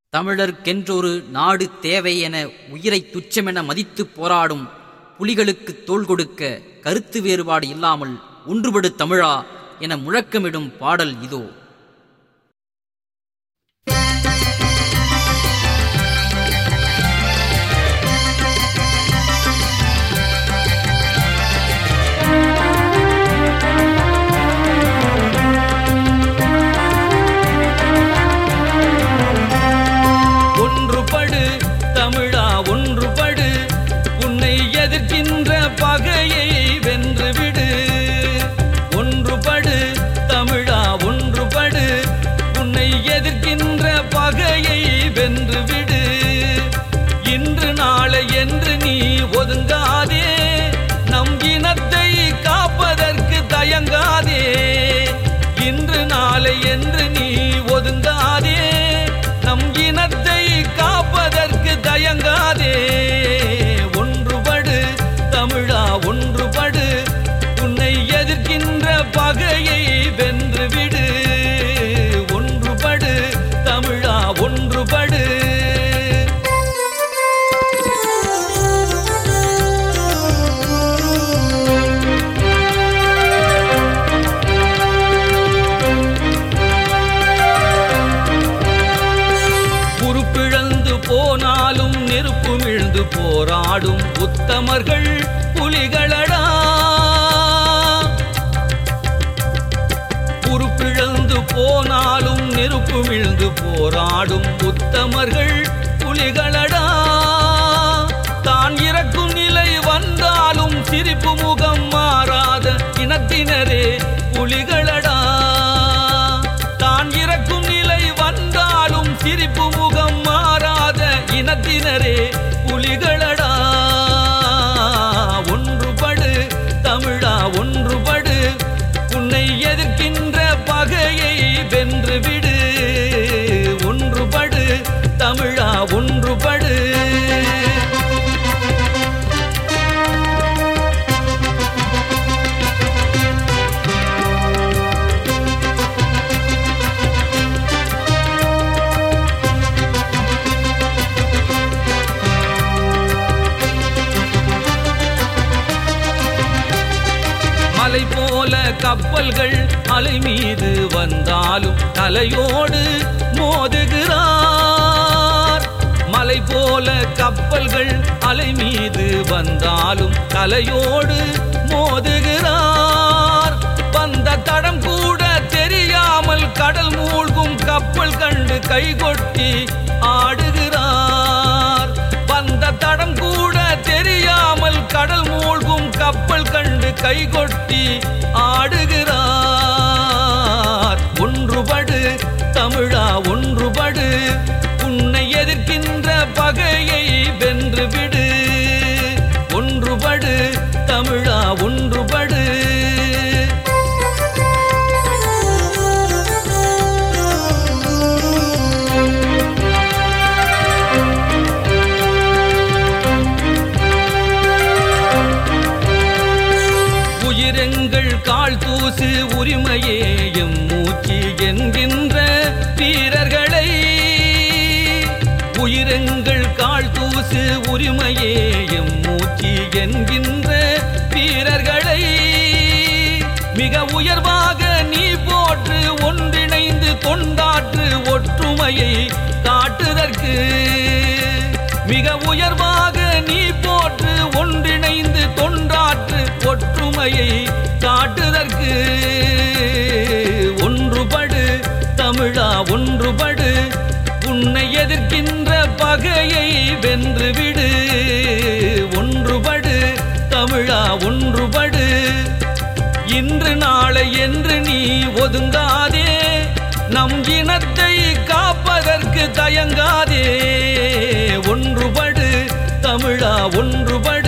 தமிழர்க்கென்றொரு நாடு தேவை என உயிரை துச்சமென மதித்துப் போராடும் புலிகளுக்கு தோள் கொடுக்க கருத்து வேறுபாடு இல்லாமல் ஒன்றுபடு தமிழா என முழக்கமிடும் பாடல் இதோ ஒன்றுபடு தமிழா ஒன்றுபடு உன்னை எதிர்க்கின்ற பகையை வென்றுவிடு ஒன்றுபடு தமிழா ஒன்றுபடு உன்னை எதிர்க்கின்ற பகையை வென்றுவிடு இன்று நாளை என்று நீ ஒதுங்காதே நம் இனத்தை காப்பதற்கு தயங்காதே இன்று நாளை என்று நீ ஒதுங்காதே நம் இனத்தை காப்பதற்கு தயங்காதே ஒன்றுபடு தமிழா ஒன்றுபடு உன்னை எதிர்க்கின்ற பகையை வென்றுவிடு ஒன்றுபடு தமிழா ஒன்றுபடு உறுப்பிழந்து போனாலும் நெருப்புமிழ்ந்து போராடும் உத்தமர்கள் புலிகளடா உறுப்பிழந்து போனாலும் நெருப்புமிழ்ந்து போராடும் உத்தமர்கள் புலிகளடா தான் இறக்கும் நிலை வந்தாலும் சிரிப்பு முகம் மாறாத இனத்தினரே புலிகளடா தான் இறக்கும் நிலை வந்தாலும் சிரிப்பு முகம் மாறாத இனத்தினரே புலிகளடா ஒன்றுபடு தமிழா ஒன்றுபடு உன்னை எதிர்க்கின்ற பகையை வென்றுவிடு ஒன்றுபடு தமிழா ஒன்றுபடு மலை போல கப்பல்கள் அலை மீது வந்தாலும் தலையோடு மோதுகிறார் மலை போல கப்பல்கள் அலை மீது வந்தாலும் தலையோடு மோதுகிறார் வந்த தடம் கூட தெரியாமல் கடல் மூழ்கும் கப்பல் கண்டு கைகொட்டி ஆடுகிறார் வந்த தடம் கூட தெரியாமல் கடல் மூழ்கும் கப்பல் கண்டு கைகொட்டி ஆடுகிறார் ஒன்றுபடு தமிழா ஒன்றுபடு உன்னை எதிர்க்கின்ற பகையை வென்றுவிடு ஒன்றுபடு தமிழா ஒன்றுபடு உயிரெங்கள் கால் தூசு உரிமையே எம் மூச்சு என்கின்ற வீரர்களை உயிரெங்கள் கால் தூசு உரிமையே எம் மூச்சு என்கின்ற வீரர்களை மிக உயர்வாக நீ போற்று ஒன்றிணைந்து தொண்டாற்று ஒற்றுமையை காட்டுதற்கு மிக உயர்வாக நீ போற்று ஒன்றிணைந்து தொண்டாற்று ஒற்றுமையை காட்டுதற்கு ஒன்றுபடு தமிழா ஒன்றுபடு உன்னை எதிர்க்கின்ற பகையை வென்றுவிடு ஒன்றுபடு தமிழா ஒன்றுபடு இன்று நாளை என்று நீ ஒதுங்காதே நம் இனத்தை காப்பதற்கு தயங்காதே ஒன்றுபடு தமிழா ஒன்றுபடு